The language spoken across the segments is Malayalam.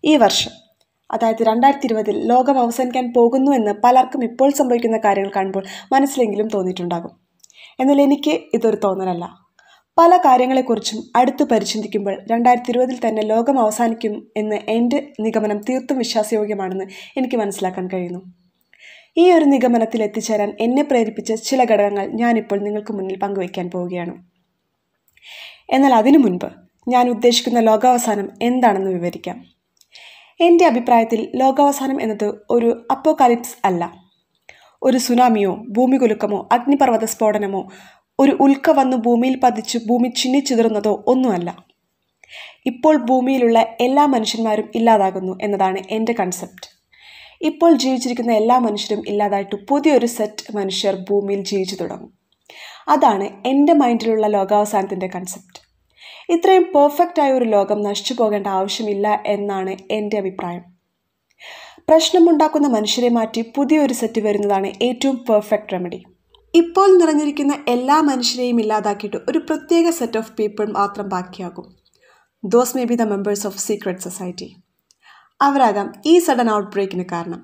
ഈ വർഷം അതായത് രണ്ടായിരത്തി ഇരുപതിൽ ലോകം അവസാനിക്കാൻ പോകുന്നു എന്ന് പലർക്കും ഇപ്പോൾ സംഭവിക്കുന്ന കാര്യങ്ങൾ കാണുമ്പോൾ മനസ്സിലെങ്കിലും തോന്നിയിട്ടുണ്ടാകും എന്നാൽ എനിക്ക് ഇതൊരു തോന്നലല്ല പല കാര്യങ്ങളെക്കുറിച്ചും അടുത്ത് പരിചിന്തിക്കുമ്പോൾ രണ്ടായിരത്തി ഇരുപതിൽ തന്നെ ലോകം അവസാനിക്കും എന്ന് എൻ്റെ നിഗമനം തീർത്തും വിശ്വാസയോഗ്യമാണെന്ന് എനിക്ക് മനസ്സിലാക്കാൻ കഴിയുന്നു ഈ ഒരു നിഗമനത്തിൽ എത്തിച്ചേരാൻ എന്നെ പ്രേരിപ്പിച്ച ചില ഘടകങ്ങൾ ഞാനിപ്പോൾ നിങ്ങൾക്ക് മുന്നിൽ പങ്കുവയ്ക്കാൻ പോവുകയാണ് എന്നാൽ അതിനു മുൻപ് ഞാൻ ഉദ്ദേശിക്കുന്ന ലോകാവസാനം എന്താണെന്ന് വിവരിക്കാം എൻ്റെ അഭിപ്രായത്തിൽ ലോകാവസാനം എന്നത് ഒരു അപ്പോകാലിപ്സ് അല്ല ഒരു സുനാമിയോ ഭൂമികുലുക്കമോ അഗ്നിപർവ്വത സ്ഫോടനമോ ഒരു ഉൽക്ക വന്ന് ഭൂമിയിൽ പതിച്ച് ഭൂമി ചിന്നിച്ചിതറുന്നതോ ഒന്നുമല്ല ഇപ്പോൾ ഭൂമിയിലുള്ള എല്ലാ മനുഷ്യന്മാരും ഇല്ലാതാകുന്നു എന്നതാണ് എൻ്റെ കൺസെപ്റ്റ് ഇപ്പോൾ ജീവിച്ചിരിക്കുന്ന എല്ലാ മനുഷ്യരും ഇല്ലാതായിട്ട് പുതിയൊരു സെറ്റ് മനുഷ്യർ ഭൂമിയിൽ ജീവിച്ചു തുടങ്ങും അതാണ് എൻ്റെ മൈൻഡിലുള്ള ലോകാവസാനത്തിൻ്റെ കൺസെപ്റ്റ് ഇത്രയും പെർഫെക്റ്റ് ആയ ഒരു ലോകം നശിച്ചു പോകേണ്ട ആവശ്യമില്ല എന്നാണ് എൻ്റെ അഭിപ്രായം പ്രശ്നമുണ്ടാക്കുന്ന മനുഷ്യരെ മാറ്റി പുതിയൊരു സെറ്റ് വരുന്നതാണ് ഏറ്റവും പെർഫെക്റ്റ് റെമഡി ഇപ്പോൾ നിറഞ്ഞിരിക്കുന്ന എല്ലാ മനുഷ്യരെയും ഇല്ലാതാക്കിയിട്ട് ഒരു പ്രത്യേക സെറ്റ് ഓഫ് പീപ്പിൾ മാത്രം ബാക്കിയാകും those may be the members of secret society അവരാകാം ഈ സഡൻ ഔട്ട് ബ്രേക്കിന് കാരണം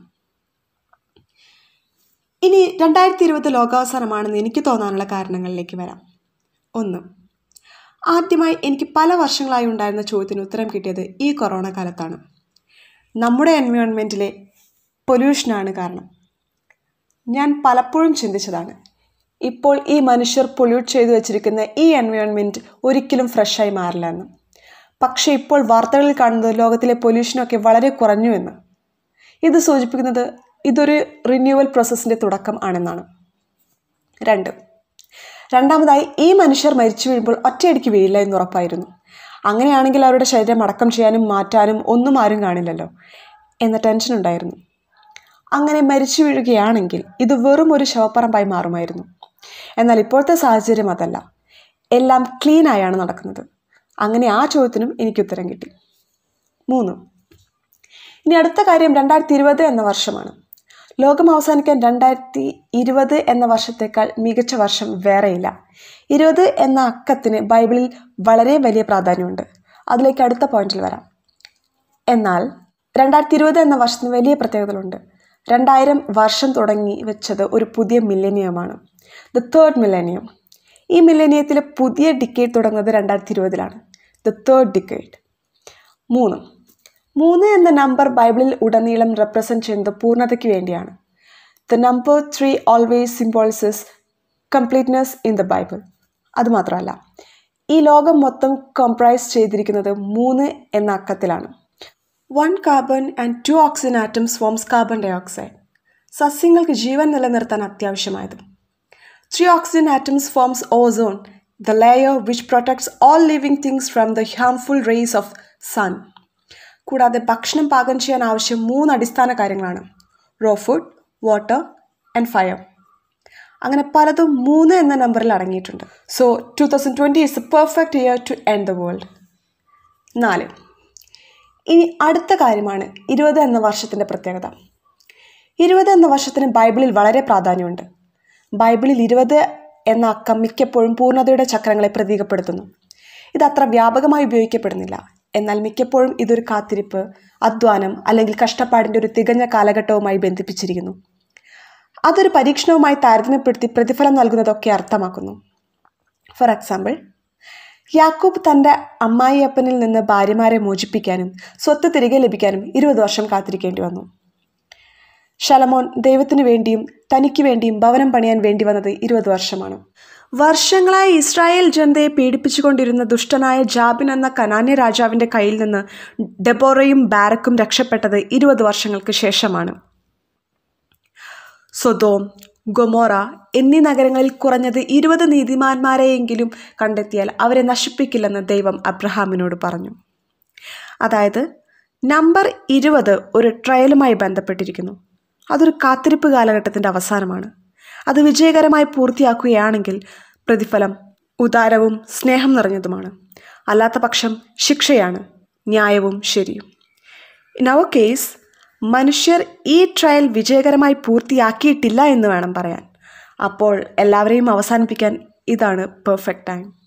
ഇനി രണ്ടായിരത്തി ഇരുപത് ലോകാവസാനമാണെന്ന് എനിക്ക് തോന്നാനുള്ള കാരണങ്ങളിലേക്ക് വരാം ഒന്ന് ആദ്യമായി എനിക്ക് പല വർഷങ്ങളായി ഉണ്ടായിരുന്ന ചോദ്യത്തിന് ഉത്തരം കിട്ടിയത് ഈ കൊറോണ കാലത്താണ് നമ്മുടെ എൻവയോൺമെൻറ്റിലെ പൊല്യൂഷനാണ് കാരണം ഞാൻ പലപ്പോഴും ചിന്തിച്ചതാണ് ഇപ്പോൾ ഈ മനുഷ്യർ പൊല്യൂട്ട് ചെയ്തു വച്ചിരിക്കുന്ന ഈ എൻവയോൺമെൻറ്റ് ഒരിക്കലും ഫ്രഷായി മാറില്ല എന്ന് പക്ഷേ ഇപ്പോൾ വാർത്തകളിൽ കാണുന്നത് ലോകത്തിലെ പൊല്യൂഷനൊക്കെ വളരെ കുറഞ്ഞു എന്ന് ഇത് സൂചിപ്പിക്കുന്നത് ഇതൊരു റിന്യൂവൽ പ്രോസസ്സിൻ്റെ തുടക്കം ആണെന്നാണ് രണ്ട് രണ്ടാമതായി ഈ മനുഷ്യർ മരിച്ചു വീഴുമ്പോൾ ഒറ്റയടിക്ക് വീഴില്ല എന്ന് ഉറപ്പായിരുന്നു അങ്ങനെയാണെങ്കിൽ അവരുടെ ശരീരം അടക്കം ചെയ്യാനും മാറ്റാനും ഒന്നും ആരും കാണില്ലല്ലോ എന്ന ടെൻഷൻ ഉണ്ടായിരുന്നു അങ്ങനെ മരിച്ചു വീഴുകയാണെങ്കിൽ ഇത് വെറും ഒരു ശവപ്പറമ്പായി മാറുമായിരുന്നു എന്നാൽ ഇപ്പോഴത്തെ സാഹചര്യം അതല്ല എല്ലാം ക്ലീനായാണ് നടക്കുന്നത് അങ്ങനെ ആ ചോദ്യത്തിനും എനിക്ക് ഉത്തരം കിട്ടി മൂന്ന് ഇനി അടുത്ത കാര്യം രണ്ടായിരത്തി ഇരുപത് എന്ന വർഷമാണ് ലോകം അവസാനിക്കാൻ രണ്ടായിരത്തി ഇരുപത് എന്ന വർഷത്തേക്കാൾ മികച്ച വർഷം വേറെയില്ല ഇരുപത് എന്ന അക്കത്തിന് ബൈബിളിൽ വളരെ വലിയ പ്രാധാന്യമുണ്ട് അതിലേക്ക് അടുത്ത പോയിന്റിൽ വരാം എന്നാൽ രണ്ടായിരത്തി ഇരുപത് എന്ന വർഷത്തിന് വലിയ പ്രത്യേകതകളുണ്ട് രണ്ടായിരം വർഷം തുടങ്ങി വെച്ചത് ഒരു പുതിയ മില്ലേനിയമാണ് ദ തേർഡ് മില്ലേനിയം ഈ മില്ലേനിയത്തിലെ പുതിയ ഡിക്കേഡ് തുടങ്ങുന്നത് രണ്ടായിരത്തി ഇരുപതിലാണ് ദ തേർഡ് ഡിക്കേഡ് മൂന്ന് മൂന്ന് എന്ന നമ്പർ ബൈബിളിൽ ഉടനീളം റെപ്രസെൻറ്റ് ചെയ്യുന്നത് പൂർണ്ണതയ്ക്ക് വേണ്ടിയാണ് the number three always symbolises completeness in the Bible അതുമാത്രമല്ല ഈ ലോകം മൊത്തം കംപ്രൈസ് ചെയ്തിരിക്കുന്നത് മൂന്ന് എന്ന അക്കത്തിലാണ് one carbon and two oxygen atoms forms carbon dioxide സസ്യങ്ങൾക്ക് ജീവൻ നിലനിർത്താൻ അത്യാവശ്യമായത് three oxygen atoms forms ozone the layer which protects all living things from the harmful rays of sun കൂടാതെ ഭക്ഷണം പാകം ചെയ്യാൻ ആവശ്യം മൂന്ന് അടിസ്ഥാന കാര്യങ്ങളാണ് raw food water and fire അങ്ങനെ പലതും മൂന്ന് എന്ന നമ്പറിൽ അടങ്ങിയിട്ടുണ്ട് so two thousand twenty is a perfect year to end the world നാല് ഇനി അടുത്ത കാര്യമാണ് ഇരുപത് എന്ന വർഷത്തിൻ്റെ പ്രത്യേകത ഇരുപത് എന്ന വർഷത്തിന് ബൈബിളിൽ വളരെ പ്രാധാന്യമുണ്ട് ബൈബിളിൽ ഇരുപത് എന്ന അക്കം മിക്കപ്പോഴും പൂർണ്ണതയുടെ ചക്രങ്ങളെ പ്രതീകപ്പെടുത്തുന്നു ഇത് അത്ര വ്യാപകമായി ഉപയോഗിക്കപ്പെടുന്നില്ല എന്നാൽ മിക്കപ്പോഴും ഇതൊരു കാത്തിരിപ്പ് അധ്വാനം അല്ലെങ്കിൽ കഷ്ടപ്പാടിൻ്റെ ഒരു തികഞ്ഞ കാലഘട്ടവുമായി ബന്ധിപ്പിച്ചിരിക്കുന്നു അതൊരു പരീക്ഷണവുമായി താരതമ്യപ്പെടുത്തി പ്രതിഫലം നൽകുന്നതൊക്കെ അർത്ഥമാക്കുന്നു ഫോർ എക്സാമ്പിൾ യാക്കൂബ് തൻ്റെ അമ്മായിയപ്പനിൽ നിന്ന് ഭാര്യമാരെ മോചിപ്പിക്കാനും സ്വത്ത് തിരികെ ലഭിക്കാനും ഇരുപത് വർഷം കാത്തിരിക്കേണ്ടി വന്നു ശലമോൻ ദൈവത്തിനു വേണ്ടിയും തനിക്ക് വേണ്ടിയും ഭവനം പണിയാൻ വേണ്ടി വന്നത് ഇരുപത് വർഷമാണ് വർഷങ്ങളായി ഇസ്രായേൽ ജനതയെ പീഡിപ്പിച്ചുകൊണ്ടിരുന്ന ദുഷ്ടനായ ജാബിൻ എന്ന കനാന്യ രാജാവിൻ്റെ കയ്യിൽ നിന്ന് ഡെബോറയും ബാരക്കും രക്ഷപ്പെട്ടത് ഇരുപത് വർഷങ്ങൾക്ക് ശേഷമാണ് സൊദോം ഗൊമോറ എന്നീ നഗരങ്ങളിൽ കുറഞ്ഞത് ഇരുപത് നീതിമാന്മാരെയെങ്കിലും കണ്ടെത്തിയാൽ അവരെ നശിപ്പിക്കില്ലെന്ന് ദൈവം അബ്രഹാമിനോട് പറഞ്ഞു അതായത് നമ്പർ ഇരുപത് ഒരു ട്രയലുമായി ബന്ധപ്പെട്ടിരിക്കുന്നു അതൊരു കാത്തിരിപ്പ് കാലഘട്ടത്തിൻ്റെ അവസാനമാണ് അത് വിജയകരമായി പൂർത്തിയാക്കുകയാണെങ്കിൽ പ്രതിഫലം ഉദാരവും സ്നേഹം നിറഞ്ഞതുമാണ് അല്ലാത്ത പക്ഷം ശിക്ഷയാണ് ന്യായവും ശരിയും ഇൻ അവർ കേസ് മനുഷ്യർ ഈ ട്രയൽ വിജയകരമായി പൂർത്തിയാക്കിയിട്ടില്ല എന്ന് വേണം പറയാൻ അപ്പോൾ എല്ലാവരെയും അവസാനിപ്പിക്കാൻ ഇതാണ് പെർഫെക്റ്റ് ടൈം